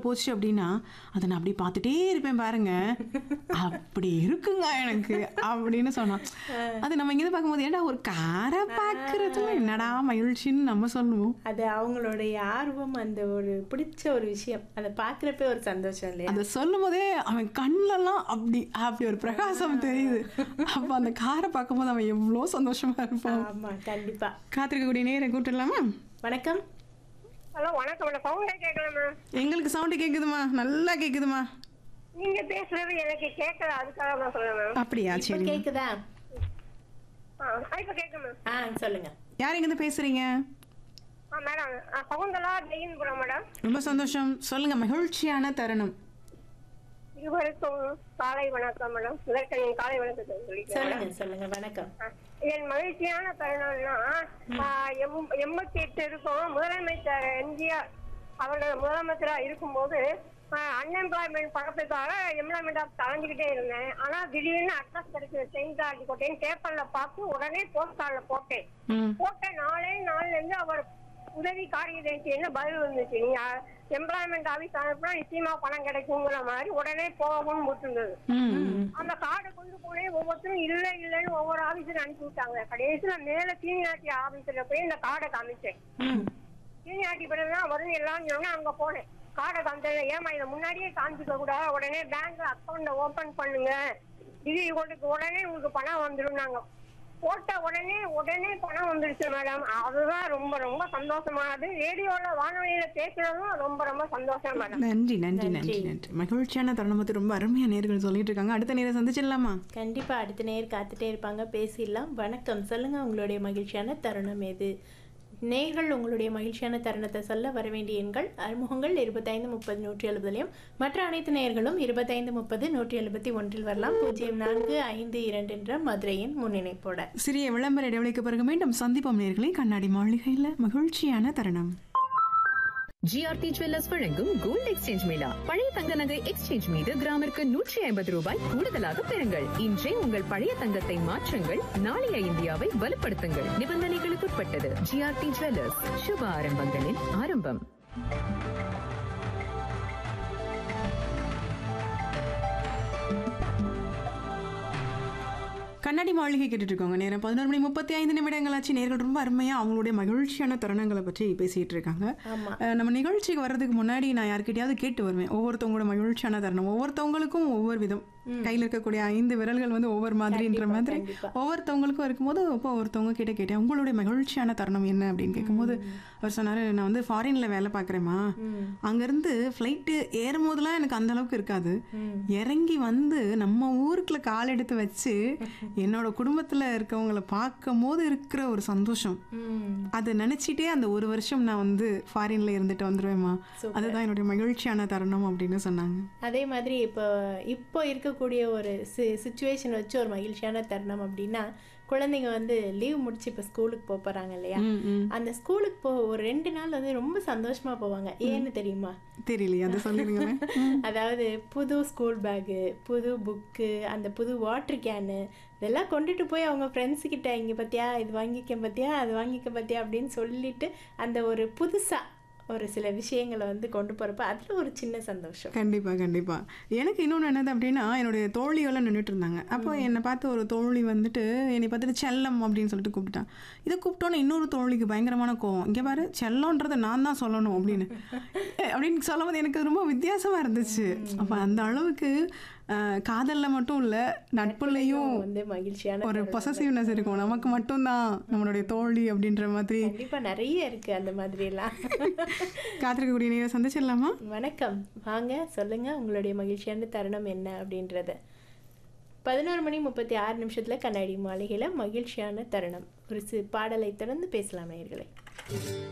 போச்சு அப்படின்னா அதை நான் அப்படி பார்த்துட்டே இருப்பேன் பாருங்க அப்படி இருக்குங்க எனக்கு அப்படின்னு சொன்னான் அது நம்ம இங்கே பார்க்கும்போது ஏன்டா ஒரு காரை பார்க்கறதுல என்னடா மகிழ்ச்சின்னு நம்ம சொல்லுவோம் அது அவங்களுடைய ஆர்வம் அந்த ஒரு பிடிச்ச ஒரு விஷயம் அதை பார்க்குறப்ப ஒரு சந்தோஷம் இல்லையா அதை சொல்லும் போதே அவன் கண்ணிலலாம் அப்படி அப்படி ஒரு பிரகாசம் தெரியுது அப்போ அந்த காரை பார்க்கும்போது அவன் எவ்வளோ சந்தோஷமா இருப்பான் ஆமா கண்டிப்பா காத்திருக்கக்கூடிய நேரம் கூப்பிட்டுலாமா வணக்கம் ஹலோ வணக்கம் மேடம் சவுண்டே கேட்கல மேம் எங்களுக்கு சவுண்டு கேட்குதுமா நல்லா கேட்குதுமா நீங்க பேசுறது எனக்கு கேட்கல அதுக்காக தான் சொல்றேன் மேம் அப்படியா இப்ப சரி கேக்குதா ஆ இப்ப கேட்க மேம் ஆ சொல்லுங்க யார் எங்கேருந்து பேசுறீங்க ஆ மேடம் சகுந்தலா ஜெயின்புரம் மேடம் ரொம்ப சந்தோஷம் சொல்லுங்க மகிழ்ச்சியான தருணம் இருவருக்கும் காலை வணக்கம் மேடம் முதற்கனின் காலை வணக்கத்தை சொல்லிக்கிறேன் சொல்லுங்க சொல்லுங்க வணக்கம் ஆ, என் மகிழ்ச்சியான தருணம்னா ஆ, எம்- எண்பத்தி எட்டு இருக்கும் முதலமைச்சர் எம்ஜிஆர் அவர்கள் முதலமைச்சரா இருக்கும்போது அன்எம்ப்ளாய்மெண்ட் படத்துக்காக எம்ப்ளாய்மெண்ட் ஆஃப் தலைஞ்சுக்கிட்டே இருந்தேன் ஆனா திடீர்னு அட்ரஸ் கிடைச்சது செஞ்சாட்டி போட்டேன் பேப்பர்ல பார்த்து உடனே போஸ்ட் கார்டுல போட்டேன் ம் போட்ட நாளே நாள்ல இருந்து அவர் உதவி காரியதரிசின்னு பதில் வந்துச்சு நீங்க எம்ப்ளாய்மெண்ட் ஆபீஸ் அனுப்புனா நிச்சயமா பணம் கிடைக்குங்கிற மாதிரி உடனே போகணும்னு போட்டிருந்தது ம் அந்த கார்டை கொண்டு போனேன் ஒவ்வொருத்தரும் இல்ல இல்லன்னு ஒவ்வொரு ஆபீஸரும் அனுப்பி விட்டாங்க கடைசியில மேல சீனியாரிட்டி ஆபீஸ்ல போய் இந்த கார்டை காமிச்சேன் ம் சீனியாரிட்டி பிறகுதான் வரும் எல்லாம் சொன்னா அங்க போனேன் கார்டை காமிச்சேன் ஏமா இதை முன்னாடியே காமிச்சிக்க கூடாது உடனே பேங்க் அக்கௌண்ட ஓபன் பண்ணுங்க இது உங்களுக்கு உடனே உங்களுக்கு பணம் வந்துடும் நாங்க போட்ட உடனே உடனே பணம் வந்துருச்சு மேடம் அதுதான் ரொம்ப ரொம்ப சந்தோஷமானது ரேடியோல வானொலியில பேசுறதும் ரொம்ப ரொம்ப சந்தோஷம் மேடம் நன்றி நன்றி நன்றி நன்றி மகிழ்ச்சியான தருணம் பத்தி ரொம்ப அருமையா நேர்கள் சொல்லிட்டு இருக்காங்க அடுத்த நேரம் சந்திச்சிடலாமா கண்டிப்பா அடுத்த நேர் காத்துட்டே இருப்பாங்க பேசிடலாம் வணக்கம் சொல்லுங்க உங்களுடைய மகிழ்ச்சியான தருணம் எது நேர்கள் உங்களுடைய மகிழ்ச்சியான தருணத்தை சொல்ல வர வேண்டிய எண்கள் அறிமுகங்கள் இருபத்தைந்து முப்பது நூற்றி எழுபதுலையும் மற்ற அனைத்து நேர்களும் இருபத்தைந்து முப்பது நூற்றி எழுபத்தி ஒன்றில் வரலாம் பூஜ்ஜியம் நான்கு ஐந்து இரண்டு என்ற மதுரையின் முன்னிணைப்போட சிறிய விளம்பர இடைவெளிக்கு பிறகு மீண்டும் சந்திப்போம் நேர்களை கண்ணாடி மாளிகையில் மகிழ்ச்சியான தருணம் ஜிஆர்டி ஜுவல்லர்ஸ் வழங்கும் கோல்ட் எக்ஸ்சேஞ்ச் மேளா பழைய தங்க நகை எக்ஸ்சேஞ்ச் மீது கிராமிற்கு நூற்றி ஐம்பது ரூபாய் கூடுதலாக பெறுங்கள் இன்றே உங்கள் பழைய தங்கத்தை மாற்றுங்கள் நாளைய இந்தியாவை வலுப்படுத்துங்கள் நிபந்தனைகளுக்குட்பட்டது ஜிஆர்டி ஜுவல்லர்ஸ் சுப ஆரம்பங்களின் ஆரம்பம் கண்ணாடி மாளிகை கேட்டுட்டு இருக்கோங்க நேரம் பதினோரு மணி முப்பத்தி ஐந்து நிமிடங்களாச்சு நேர்கள் ரொம்ப அருமையா அவங்களுடைய மகிழ்ச்சியான தருணங்களை பற்றி பேசிட்டு இருக்காங்க ஆமா அஹ் நம்ம நிகழ்ச்சிக்கு வர்றதுக்கு முன்னாடி நான் யார்கிட்டயாவது கேட்டு வருவேன் ஒவ்வொருத்தவங்களோட மகிழ்ச்சியான தருணம் ஒவ்வொருத்தவங்களுக்கும் ஒவ்வொரு விதம் கையில் இருக்கக்கூடிய ஐந்து விரல்கள் வந்து ஒவ்வொரு மாதிரின்ற கண்டிப்பா, மாதிரி கண்டிப்பா. ஒவ்வொருத்தவங்களுக்கும் இருக்கும்போது அப்போ ஒருத்தவங்க கிட்ட கேட்டேன் உங்களுடைய மகிழ்ச்சியான தருணம் என்ன அப்படின்னு கேட்கும்போது அவர் சொன்னாரு நான் வந்து ஃபாரின்ல வேலை பார்க்குறேம்மா அங்கேருந்து ஃப்ளைட்டு ஏறும் போதெல்லாம் எனக்கு அந்த அளவுக்கு இருக்காது இறங்கி வந்து நம்ம ஊருக்குள்ள கால் எடுத்து வச்சு என்னோட குடும்பத்துல இருக்கவங்கள பார்க்கும் போது இருக்கிற ஒரு சந்தோஷம் ம் அதை நினைச்சிட்டே அந்த ஒரு வருஷம் நான் வந்து ஃபாரின்ல இருந்துட்டு வந்துருவேம்மா அதுதான் என்னுடைய மகிழ்ச்சியான தருணம் அப்படின்னு சொன்னாங்க அதே மாதிரி இப்போ இப்போ இருக்கக்கூடிய ஒரு சி சுச்சுவேஷன் வச்சு ஒரு மகிழ்ச்சியான தருணம் அப்படின்னா குழந்தைங்க வந்து லீவ் முடிச்சு இப்போ ஸ்கூலுக்கு போக போகிறாங்க இல்லையா ம், ம். அந்த ஸ்கூலுக்கு போ ஒரு ரெண்டு நாள் வந்து ரொம்ப சந்தோஷமா போவாங்க ஏன்னு தெரியுமா தெரியலையே அதை சொல்லிடுங்களேன் அதாவது புது ஸ்கூல் பேக்கு புது புக்கு அந்த புது வாட்டர் கேனு இதெல்லாம் கொண்டுட்டு போய் அவங்க ஃப்ரெண்ட்ஸ் கிட்ட இங்கே பார்த்தியா இது வாங்கிக்க பார்த்தியா அது வாங்கிக்க பார்த்தியா அப்படின்னு சொல்லிட்டு அந்த ஒரு புதுசாக ஒரு சில விஷயங்களை வந்து கொண்டு போகிறப்ப அதில் ஒரு சின்ன சந்தோஷம் கண்டிப்பா கண்டிப்பா எனக்கு இன்னொன்று என்னது அப்படின்னா என்னுடைய தோழியெல்லாம் நின்றுட்டு இருந்தாங்க அப்போ என்னை பார்த்து ஒரு தோழி வந்துட்டு என்னை பார்த்துட்டு செல்லம் அப்படின்னு சொல்லிட்டு கூப்பிட்டான் இதை கூப்பிட்டோன்னே இன்னொரு தோழிக்கு பயங்கரமான கோவம் இங்கே பாரு செல்லம்ன்றதை நான் தான் சொல்லணும் அப்படின்னு அப்படின்னு சொல்லும்போது எனக்கு ரொம்ப வித்தியாசமா இருந்துச்சு அப்போ அந்த அளவுக்கு அஹ், காதல்ல மட்டும் இல்லை நட்புலையும் வந்து மகிழ்ச்சியான ஒரு பொசசிவ்னஸ் இருக்கும் நமக்கு மட்டும்தான் நம்மளுடைய தோழி அப்படின்ற மாதிரி கண்டிப்பா நிறைய இருக்கு அந்த மாதிரி எல்லாம் காத்திருக்கக்கூடிய நேரம் சந்திச்சிடலாமா வணக்கம் வாங்க சொல்லுங்க உங்களுடைய மகிழ்ச்சியான தருணம் என்ன அப்படின்றத பதினோரு மணி முப்பத்தி ஆறு நிமிஷத்துல கண்ணாடி மாளிகையில மகிழ்ச்சியான தருணம் ஒரு சி பாடலை தொடர்ந்து பேசலாம் நேயர்களே